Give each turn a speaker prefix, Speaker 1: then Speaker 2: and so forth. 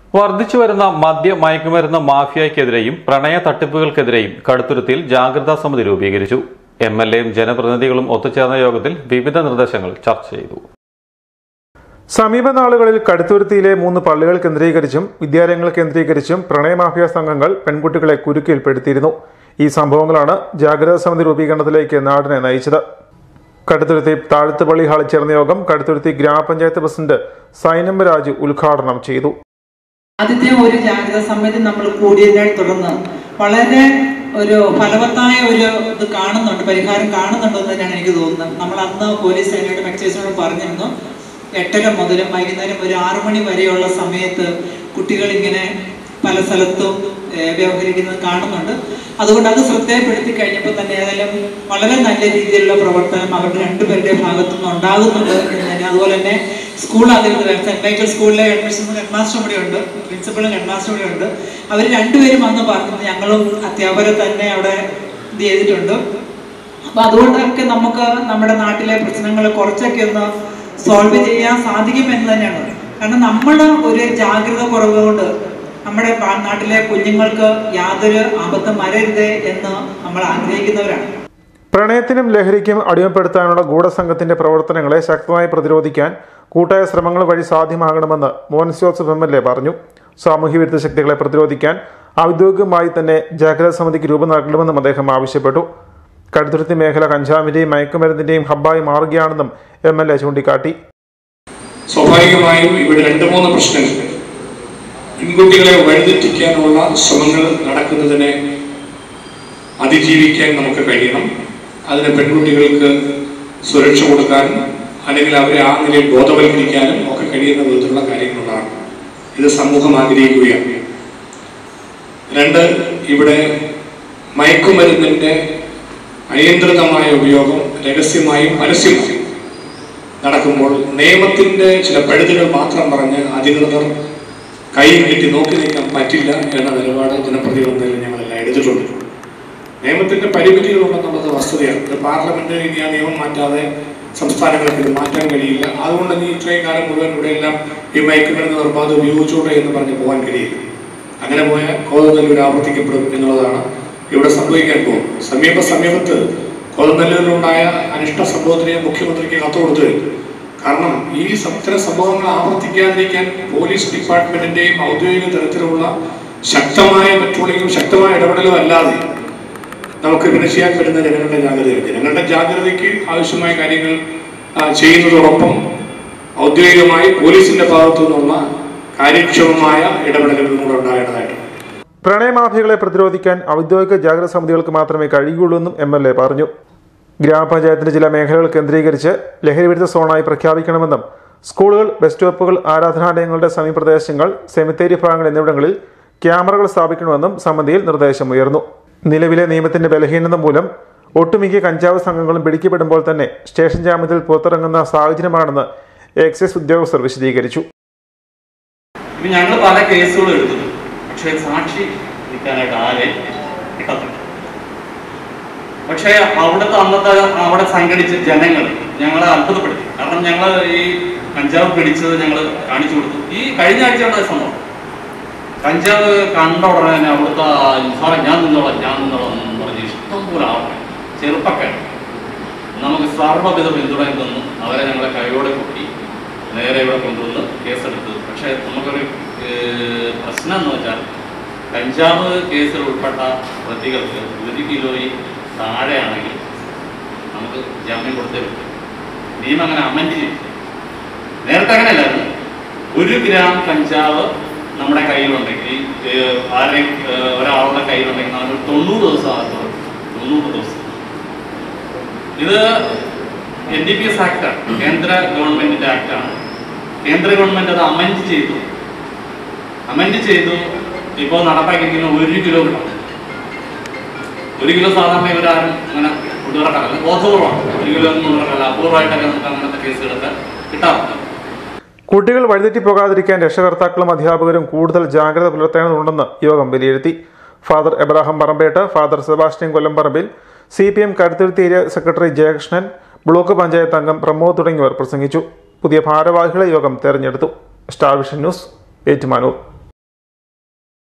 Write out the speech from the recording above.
Speaker 1: വർദ്ധിച്ചു വരുന്ന മദ്യ മയക്കുമരുന്ന് മാഫിയയ്ക്കെതിരെയും പ്രണയ തട്ടിപ്പുകൾക്കെതിരെയും കടുത്തുരുത്തിയിൽ ജാഗ്രതാ സമിതി രൂപീകരിച്ചു എം എൽ എയും ജനപ്രതിനിധികളും ഒത്തുചേർന്ന യോഗത്തിൽ വിവിധ നിർദ്ദേശങ്ങൾ ചർച്ച ചെയ്തു
Speaker 2: സമീപ നാളുകളിൽ കടുത്തുരുത്തിയിലെ മൂന്ന് പള്ളികൾ കേന്ദ്രീകരിച്ചും വിദ്യാലയങ്ങൾ കേന്ദ്രീകരിച്ചും പ്രണയമാഫിയ സംഘങ്ങൾ പെൺകുട്ടികളെ കുരുക്കിൽപ്പെടുത്തിയിരുന്നു ഈ സംഭവങ്ങളാണ് ജാഗ്രതാ സമിതി രൂപീകരണത്തിലേക്ക് നാടിനെ നയിച്ചത് കടുത്തുരുത്തി താഴത്തുപള്ളി ഹാളിൽ ചേർന്ന യോഗം കടുത്തുരുത്തി ഗ്രാമപഞ്ചായത്ത് പ്രസിഡന്റ് സൈനമ്പ രാജു ഉദ്ഘാടനം ചെയ്തു
Speaker 3: ആദ്യത്തെ ഒരു ജാഗ്രതാ സമിതി നമ്മൾ കൂടിയതിനെ തുടർന്ന് വളരെ ഒരു ഫലവത്തായ ഒരു ഇത് കാണുന്നുണ്ട് പരിഹാരം കാണുന്നുണ്ടെന്ന് തന്നെയാണ് എനിക്ക് തോന്നുന്നത് നമ്മൾ അന്ന് പോലീസ് സേനയോടും എക്സൈസിനോടും പറഞ്ഞിരുന്നു എട്ടര മുതലും വൈകുന്നേരം ഒരു ആറു മണി വരെയുള്ള സമയത്ത് കുട്ടികൾ ഇങ്ങനെ പല സ്ഥലത്തും ഏഹ്, വ്യവഹരിക്കുന്നത് കാണുന്നുണ്ട് അതുകൊണ്ട് അത് ശ്രദ്ധയപ്പെടുത്തി കഴിഞ്ഞപ്പോൾ തന്നെ ഏതായാലും വളരെ നല്ല രീതിയിലുള്ള പ്രവർത്തനം അവരുടെ രണ്ടുപേരുടെ ഭാഗത്തു നിന്ന് ഉണ്ടാകുന്നുണ്ട് എന്ന് തന്നെ അതുപോലെ തന്നെ സ്കൂൾ അധികൃതർ സെന്റ് മൈക്കിൾ സ്കൂളിലെ അഡ്മിഷൻ ഹെഡ് മാസ്റ്റർ ഇവിടെ ഉണ്ട് പ്രിൻസിപ്പളും ഹെഡ് മാസ്റ്റർ ഇവിടെ ഉണ്ട് അവർ രണ്ടുപേരും വന്ന് പറഞ്ഞത് ഞങ്ങളും അധ്യാപകരെ തന്നെ അവിടെ ഇത് ചെയ്തിട്ടുണ്ട് അപ്പൊ അതുകൊണ്ടൊക്കെ നമുക്ക് നമ്മുടെ നാട്ടിലെ പ്രശ്നങ്ങൾ കുറച്ചൊക്കെ ഒന്ന് സോൾവ് ചെയ്യാൻ സാധിക്കും എന്ന് തന്നെയാണ് കാരണം നമ്മൾ ഒരു ജാഗ്രത കുറവ് കൊണ്ട് നമ്മുടെ പാ- നാട്ടിലെ കുഞ്ഞുങ്ങൾക്ക് യാതൊരു ആപത്തും വരരുത് എന്ന് നമ്മൾ ആഗ്രഹിക്കുന്നവരാണ്
Speaker 2: പ്രണയത്തിനും ലഹരിക്കും അടിമപ്പെടുത്താനുള്ള ഗൂഢസംഘത്തിന്റെ പ്രവർത്തനങ്ങളെ ശക്തമായി പ്രതിരോധിക്കാൻ കൂട്ടായ ശ്രമങ്ങൾ വഴി സാധ്യമാകണമെന്ന് Mohan Joseph M L A പറഞ്ഞു സാമൂഹ്യ വിരുദ്ധ ശക്തികളെ പ്രതിരോധിക്കാൻ ഔദ്യോഗികമായി തന്നെ ജാഗ്രതാ സമിതിക്ക് രൂപം നൽകണമെന്നും അദ്ദേഹം ആവശ്യപ്പെട്ടു കടുത്തുരുത്തി മേഖല കഞ്ചാവിന്റെയും മയക്കുമരുന്നിന്റെയും ഹബ്ബായി മാറുകയാണെന്നും എം എൽ എ ചൂണ്ടിക്കാട്ടി
Speaker 4: സ്വാഭാവികമായും ഇവിടെ രണ്ട് മൂന്ന് പ്രശ്നങ്ങൾ പെൺകുട്ടികളെ വഴിതെറ്റിക്കാനുള്ള ശ്രമങ്ങൾ നടക്കുന്നതിനെ അതിജീവിക്കാൻ നമുക്ക് കഴിയണം അതിന് പെൺകുട്ടികൾക്ക് സുരക്ഷ കൊടുക്കാനും അല്ലെങ്കിൽ അവരെ ആ നിലയിൽ ബോധവൽക്കരിക്കാനും ഒക്കെ കഴിയുന്ന വിധത്തിലുള്ള കാര്യങ്ങളുണ്ടാകണം ഇത് സമൂഹം ആഗ്രഹിക്കുകയാണ് രണ്ട് ഇവിടെ മയക്കുമരുന്നിന്റെ അനിയന്ത്രിതമായ ഉപയോഗം രഹസ്യമായും പരസ്യമായും നടക്കുമ്പോൾ നിയമത്തിന്റെ ചില പഴുതുകൾ മാത്രം പറഞ്ഞ് അധികൃതർ കൈയും കെട്ടി നോക്കി നിൽക്കാൻ പറ്റില്ല എന്ന നിലപാട് ജനപ്രതിനിധികളിൽ ഞങ്ങളെല്ലാം എടുത്തിട്ടുണ്ട് നിയമത്തിന്റെ പരിമിതികളുണ്ടെന്നുള്ളത് വസ്തുതയാണ് ഇത് പാർലമെന്റ് ഇനി ആ നിയമം മാറ്റാതെ സംസ്ഥാനങ്ങൾക്ക് ഇത് മാറ്റാൻ കഴിയില്ല അതുകൊണ്ട് ഇനി ഇത്രയും കാലം മുഴുവൻ ഇവിടെ എല്ലാം ഈ മയക്കുമരുന്ന് നിർമ്മാതം ഉപയോഗിച്ചോട്ടെ എന്ന് പറഞ്ഞ് പോകാൻ കഴിയില്ല അങ്ങനെ പോയാൽ കോതനല്ലൂർ ആവർത്തിക്കപ്പെടും എന്നുള്ളതാണ് ഇവിടെ സംഭവിക്കാൻ പോകും സമീപ സമീപത്ത് കോതനല്ലൂരിലുണ്ടായ അനിഷ്ട സംഭവത്തിന് മുഖ്യമന്ത്രിക്ക് കത്ത് കൊടുത്തു കഴിഞ്ഞു. കാരണം ഈ സം- ഇത്തരം സംഭവങ്ങൾ ആവർത്തിക്കാതിരിക്കാൻ പോലീസ് ഡിപ്പാർട്ട്മെന്റിന്റെയും ഔദ്യോഗിക തലത്തിലുള്ള ശക്തമായ പെട്രോളിങ്ങും ശക്തമായ ഇടപെടലും അല്ലാതെ നമുക്ക് പിന്നെ ചെയ്യാൻ പറ്റുന്ന ജനങ്ങളുടെ ജാഗ്രതയാണ് ജനങ്ങളുടെ ജാഗ്രതയ്ക്ക് ആവശ്യമായ കാര്യങ്ങൾ ആ, ചെയ്യുന്നതോടൊപ്പം ഔദ്യോഗികമായി പോലീസിന്റെ ഭാഗത്തു നിന്നുള്ള കാര്യക്ഷമമായ ഇടപെടലുകൾ കൂടെ ഉണ്ടാകേണ്ടതായിട്ടുണ്ട്
Speaker 2: പ്രണയമാഫിയകളെ പ്രതിരോധിക്കാൻ ഔദ്യോഗിക ജാഗ്രതാ സമിതികൾക്ക് മാത്രമേ കഴിയുകയുള്ളൂ എന്നും എം എൽ എ പറഞ്ഞു ഗ്രാമപഞ്ചായത്തിന്റെ ചില മേഖലകൾ കേന്ദ്രീകരിച്ച് ലഹരിവിരുദ്ധ സോണായി പ്രഖ്യാപിക്കണമെന്നും സ്കൂളുകൾ ബസ് സ്റ്റോപ്പുകൾ ആരാധനാലയങ്ങളുടെ സമീപപ്രദേശങ്ങൾ സെമിത്തേരി ഭാഗങ്ങൾ എന്നിവിടങ്ങളിൽ ക്യാമറകൾ സ്ഥാപിക്കണമെന്നും സമിതിയിൽ നിർദ്ദേശമുയർന്നു നിലവിലെ നിയമത്തിന്റെ ബലഹീനത മൂലം ഒട്ടുമിക്ക കഞ്ചാവ് സംഘങ്ങളും പിടിക്കപ്പെടുമ്പോൾ തന്നെ സ്റ്റേഷൻ ജാമ്യത്തിൽ പുറത്തിറങ്ങുന്ന സാഹചര്യമാണെന്ന് എക്സൈസ് ഉദ്യോഗസ്ഥർ വിശദീകരിച്ചു
Speaker 5: ഇപ്പൊ ഞങ്ങൾ പല കേസുകളും എടുക്കുന്നു പക്ഷെ സാക്ഷി നിൽക്കാനായിട്ട് ആരെയും കിട്ടത്തില്ല പക്ഷേ അവിടുത്തെ അന്നത്തെ അവിടെ സംഘടിച്ച ജനങ്ങൾ ഞങ്ങളെ അത്ഭുതപ്പെടുത്തി കാരണം ഞങ്ങൾ ഈ കഞ്ചാവ് പിടിച്ചത് ഞങ്ങൾ കാണിച്ചു കൊടുത്തു ഈ കഴിഞ്ഞ ആഴ്ചയുടെ സംഭവം കഞ്ചാവ് കണ്ട ഉടനെ തന്നെ അവിടുത്തെ സാറേ ഞാൻ നിന്നോളാം ഞാൻ നിന്നോളാം എന്ന് പറഞ്ഞ് ഇഷ്ടം പോലെ ആളുകൾ ചെറുപ്പക്കാർ നമുക്ക് സർവ്വവിധ പിന്തുണയും തന്നു അവരെ ഞങ്ങളെ കൈയോടെ പൊക്കി നേരെ ഇവിടെ കൊണ്ടുവന്ന് കേസെടുത്തു പക്ഷേ നമുക്കൊരു ഏഹ്, പ്രശ്നം എന്ന് വെച്ചാൽ കഞ്ചാവ് കേസിൽ ഉൾപ്പെട്ട പ്രതികൾക്ക് ഒരു കിലോയിൽ താഴെയാണെങ്കിൽ നമുക്ക് ജാമ്യം കൊടുത്തേ പറ്റും നിയമം അങ്ങനെ അമൻഡ് ചെയ്യും നേരത്തെ അങ്ങനെയല്ലായിരുന്നു ഒരു ഗ്രാം കഞ്ചാവ് നമ്മുടെ കയ്യിലുണ്ടെങ്കിൽ ഏഹ്, ആരുടെയും ഏഹ്, ഒരാളുടെ കയ്യിലുണ്ടെങ്കിൽ നമുക്ക് തൊണ്ണൂറ് ദിവസം ആകത്തുള്ളൂ തൊണ്ണൂറ് ദിവസം ഇത് എൻ ഡി പി എസ് ആക്ടാണ് കേന്ദ്ര ഗവൺമെന്റിന്റെ ആക്ടാണ് കേന്ദ്ര ഗവൺമെന്റ് അത് അമെൻഡ് ചെയ്തു അമെൻഡ് ചെയ്തു ഇപ്പോൾ നടപ്പാക്കിയിരിക്കുന്ന ഒരു കിലോ കിട്ടും ഒരു കിലോ സാധാരണ ഇവരാരും അങ്ങനെ കൊണ്ടുവരക്കാറില്ല ബോധപൂർവമാണ് ഒരു കിലോ ഒന്നും കൊണ്ടുവരക്കല്ല അപൂർവമായിട്ടൊക്കെ നമുക്ക് അങ്ങനത്തെ കേസുകളൊക്കെ കിട്ടാറുണ്ട്
Speaker 2: കുട്ടികൾ വഴിതെറ്റിപ്പോകാതിരിക്കാൻ രക്ഷകർത്താക്കളും അധ്യാപകരും കൂടുതൽ ജാഗ്രത പുലർത്തേണ്ടതുണ്ടെന്ന് യോഗം വിലയിരുത്തി father Abraham Parampett father Sebastian Kollamparambil C P M Karuthuruthi area secretary Jayakrishnan block panchayat അംഗം പ്രമോദ് തുടങ്ങിയവർ പ്രസംഗിച്ചു പുതിയ ഭാരവാഹികളെ യോഗം തെരഞ്ഞെടുത്തു സ്റ്റാർ വിഷൻ ന്യൂസ് ഏറ്റുമാനൂർ